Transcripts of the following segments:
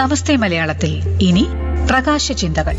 നമസ്തേ മലയാളത്തിൽ ഇനി പ്രകാശ ചിന്തകൾ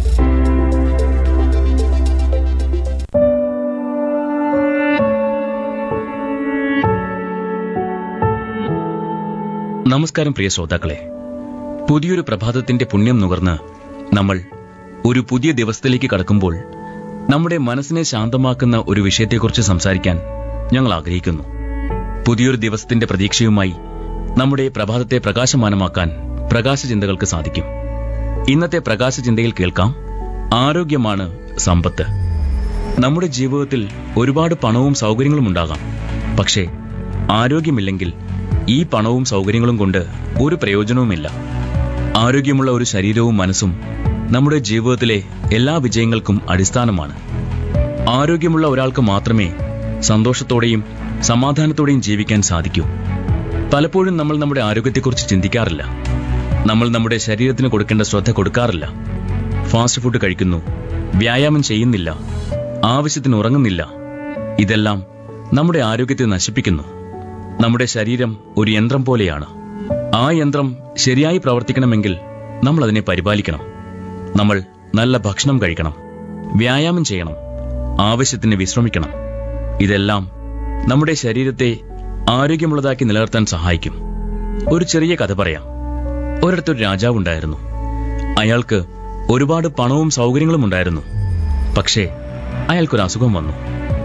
നമസ്കാരം പ്രിയ ശ്രോതാക്കളെ പുതിയൊരു പ്രഭാതത്തിന്റെ പുണ്യം നുകർന്ന് നമ്മൾ ഒരു പുതിയ ദിവസത്തിലേക്ക് കടക്കുമ്പോൾ നമ്മുടെ മനസ്സിനെ ശാന്തമാക്കുന്ന ഒരു വിഷയത്തെക്കുറിച്ച് സംസാരിക്കാൻ ഞങ്ങൾ ആഗ്രഹിക്കുന്നു പുതിയൊരു ദിവസത്തിന്റെ പ്രതീക്ഷയുമായി നമ്മുടെ പ്രഭാതത്തെ പ്രകാശമാനമാക്കാൻ പ്രകാശ ചിന്തകൾക്ക് സാധിക്കും ഇന്നത്തെ പ്രകാശ ചിന്തയിൽ കേൾക്കാം ആരോഗ്യമാണ് സമ്പത്ത് നമ്മുടെ ജീവിതത്തിൽ ഒരുപാട് പണവും സൗകര്യങ്ങളും ഉണ്ടാകാം പക്ഷേ ആരോഗ്യമില്ലെങ്കിൽ ഈ പണവും സൗകര്യങ്ങളും കൊണ്ട് ഒരു പ്രയോജനവുമില്ല ആരോഗ്യമുള്ള ഒരു ശരീരവും മനസ്സും നമ്മുടെ ജീവിതത്തിലെ എല്ലാ വിജയങ്ങൾക്കും അടിസ്ഥാനമാണ് ആരോഗ്യമുള്ള ഒരാൾക്ക് മാത്രമേ സന്തോഷത്തോടെയും സമാധാനത്തോടെയും ജീവിക്കാൻ സാധിക്കൂ പലപ്പോഴും നമ്മൾ നമ്മുടെ ആരോഗ്യത്തെക്കുറിച്ച് ചിന്തിക്കാറില്ല നമ്മൾ നമ്മുടെ ശരീരത്തിന് കൊടുക്കേണ്ട ശ്രദ്ധ കൊടുക്കാറില്ല ഫാസ്റ്റ് ഫുഡ് കഴിക്കുന്നു വ്യായാമം ചെയ്യുന്നില്ല ആവശ്യത്തിന് ഉറങ്ങുന്നില്ല ഇതെല്ലാം നമ്മുടെ ആരോഗ്യത്തെ നശിപ്പിക്കുന്നു നമ്മുടെ ശരീരം ഒരു യന്ത്രം പോലെയാണ് ആ യന്ത്രം ശരിയായി പ്രവർത്തിക്കണമെങ്കിൽ നമ്മൾ അതിനെ പരിപാലിക്കണം നമ്മൾ നല്ല ഭക്ഷണം കഴിക്കണം വ്യായാമം ചെയ്യണം ആവശ്യത്തിന് വിശ്രമിക്കണം ഇതെല്ലാം നമ്മുടെ ശരീരത്തെ ആരോഗ്യമുള്ളതാക്കി നിലനിർത്താൻ സഹായിക്കും ഒരു ചെറിയ കഥ പറയാം ഒരിടത്തൊരു രാജാവുണ്ടായിരുന്നു അയാൾക്ക് ഒരുപാട് പണവും സൗകര്യങ്ങളും ഉണ്ടായിരുന്നു പക്ഷേ അയാൾക്കൊരു അസുഖം വന്നു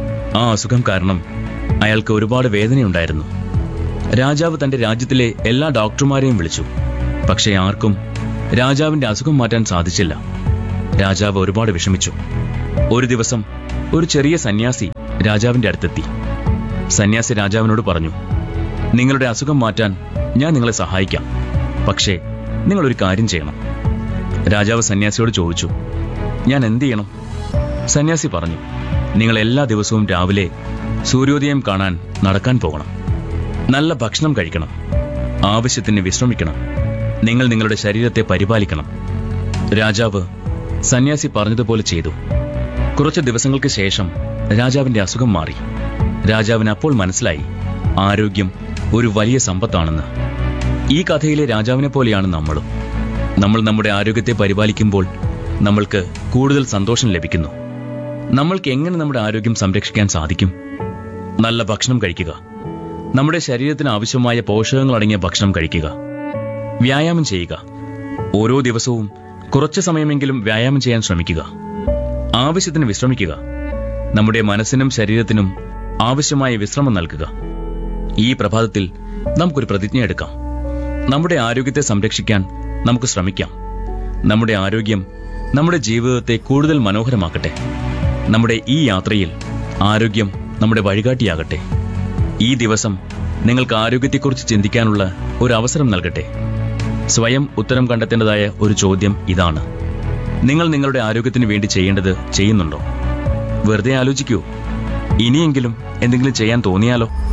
ആ അസുഖം കാരണം അയാൾക്ക് ഒരുപാട് വേദനയുണ്ടായിരുന്നു രാജാവ് തന്റെ രാജ്യത്തിലെ എല്ലാ ഡോക്ടർമാരെയും വിളിച്ചു പക്ഷേ ആർക്കും രാജാവിന്റെ അസുഖം മാറ്റാൻ സാധിച്ചില്ല രാജാവ് ഒരുപാട് വിഷമിച്ചു ഒരു ദിവസം ഒരു ചെറിയ സന്യാസി രാജാവിന്റെ അടുത്തെത്തി സന്യാസി രാജാവിനോട് പറഞ്ഞു നിങ്ങളുടെ അസുഖം മാറ്റാൻ ഞാൻ നിങ്ങളെ സഹായിക്കാം പക്ഷേ നിങ്ങൾ ഒരു കാര്യം ചെയ്യണം രാജാവ് സന്യാസിയോട് ചോദിച്ചു ഞാൻ എന്ത് ചെയ്യണം സന്യാസി പറഞ്ഞു നിങ്ങൾ എല്ലാ ദിവസവും രാവിലെ സൂര്യോദയം കാണാൻ നടക്കാൻ പോകണം നല്ല ഭക്ഷണം കഴിക്കണം ആവശ്യത്തിന് വിശ്രമിക്കണം നിങ്ങൾ നിങ്ങളുടെ ശരീരത്തെ പരിപാലിക്കണം രാജാവ് സന്യാസി പറഞ്ഞതുപോലെ ചെയ്തു കുറച്ച് ദിവസങ്ങൾക്ക് ശേഷം രാജാവിന്റെ അസുഖം മാറി രാജാവിന് അപ്പോൾ മനസ്സിലായി ആരോഗ്യം ഒരു വലിയ സമ്പത്താണെന്ന് ഈ കഥയിലെ രാജാവിനെ പോലെയാണ് നമ്മളും നമ്മൾ നമ്മുടെ ആരോഗ്യത്തെ പരിപാലിക്കുമ്പോൾ നമ്മൾക്ക് കൂടുതൽ സന്തോഷം ലഭിക്കുന്നു നമ്മൾക്ക് എങ്ങനെ നമ്മുടെ ആരോഗ്യം സംരക്ഷിക്കാൻ സാധിക്കും നല്ല ഭക്ഷണം കഴിക്കുക നമ്മുടെ ശരീരത്തിന് ആവശ്യമായ പോഷകങ്ങൾ അടങ്ങിയ ഭക്ഷണം കഴിക്കുക വ്യായാമം ചെയ്യുക ഓരോ ദിവസവും കുറച്ചു സമയമെങ്കിലും വ്യായാമം ചെയ്യാൻ ശ്രമിക്കുക ആവശ്യത്തിന് വിശ്രമിക്കുക നമ്മുടെ മനസ്സിനും ശരീരത്തിനും ആവശ്യമായ വിശ്രമം നൽകുക ഈ പ്രഭാതത്തിൽ നമുക്കൊരു പ്രതിജ്ഞ എടുക്കാം നമ്മുടെ ആരോഗ്യത്തെ സംരക്ഷിക്കാൻ നമുക്ക് ശ്രമിക്കാം നമ്മുടെ ആരോഗ്യം നമ്മുടെ ജീവിതത്തെ കൂടുതൽ മനോഹരമാക്കട്ടെ നമ്മുടെ ഈ യാത്രയിൽ ആരോഗ്യം നമ്മുടെ വഴികാട്ടിയാകട്ടെ ഈ ദിവസം നിങ്ങൾക്ക് ആരോഗ്യത്തെക്കുറിച്ച് ചിന്തിക്കാനുള്ള ഒരു അവസരം നൽകട്ടെ സ്വയം ഉത്തരം കണ്ടെത്തേണ്ടതായ ഒരു ചോദ്യം ഇതാണ് നിങ്ങൾ നിങ്ങളുടെ ആരോഗ്യത്തിന് വേണ്ടി ചെയ്യേണ്ടത് ചെയ്യുന്നുണ്ടോ വെറുതെ ആലോചിക്കൂ ഇനിയെങ്കിലും എന്തെങ്കിലും ചെയ്യാൻ തോന്നിയാലോ